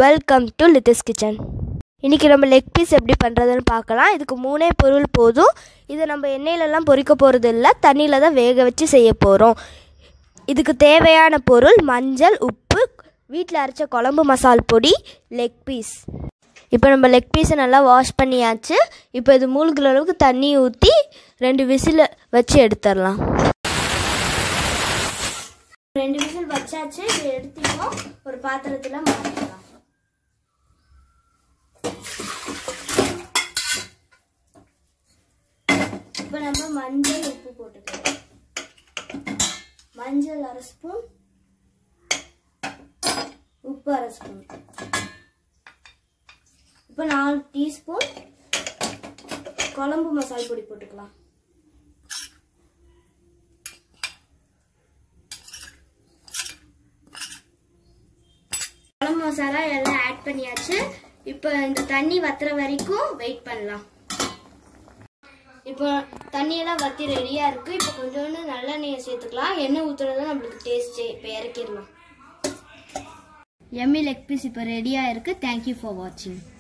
welcome to லிட்டிஸ் kitchen இன்றைக்கி நம்ம leg piece எப்படி பண்ணுறதுன்னு பார்க்கலாம் இதுக்கு மூணே பொருள் போதும் இதை நம்ம எண்ணெயிலலாம் பொரிக்க போகிறது இல்லை தண்ணியில் தான் வேக வச்சு செய்ய போகிறோம் இதுக்கு தேவையான பொருள் மஞ்சள் உப்பு வீட்டில் அரைச்ச குழம்பு மசால் பொடி லெக் பீஸ் இப்போ நம்ம லெக் பீஸை நல்லா வாஷ் பண்ணியாச்சு இப்போ இது மூழ்கிற அளவுக்கு தண்ணி ஊற்றி ரெண்டு விசில் வச்சு எடுத்துடலாம் ரெண்டு விசில் வச்சாச்சு இதை எடுத்துக்கோ ஒரு பாத்திரத்தில் மாற்றிக்கலாம் இப்போ நம்ம மஞ்சள் உப்பு போட்டுக்கலாம் மஞ்சள் அரை ஸ்பூன் உப்பு அரை ஸ்பூன் இப்போ நாலு டீஸ்பூன் குழம்பு மசால் பொடி போட்டுக்கலாம் குழம்பு மசாலா எல்லாம் ஆட் பண்ணியாச்சு இப்போ இந்த தண்ணி வத்துற வரைக்கும் வெயிட் பண்ணலாம் இப்போ தண்ணியெல்லாம் வத்தி ரெடியாக இருக்குது இப்போ கொஞ்சோண்டு நல்லெண்ணெயை சேர்த்துக்கலாம் எண்ணெய் ஊற்றுறது நம்மளுக்கு டேஸ்ட்டு இப்போ இறக்கிடலாம் எம்மி லெக் பீஸ் இப்போ ரெடியாக இருக்குது தேங்க்யூ ஃபார் வாட்சிங்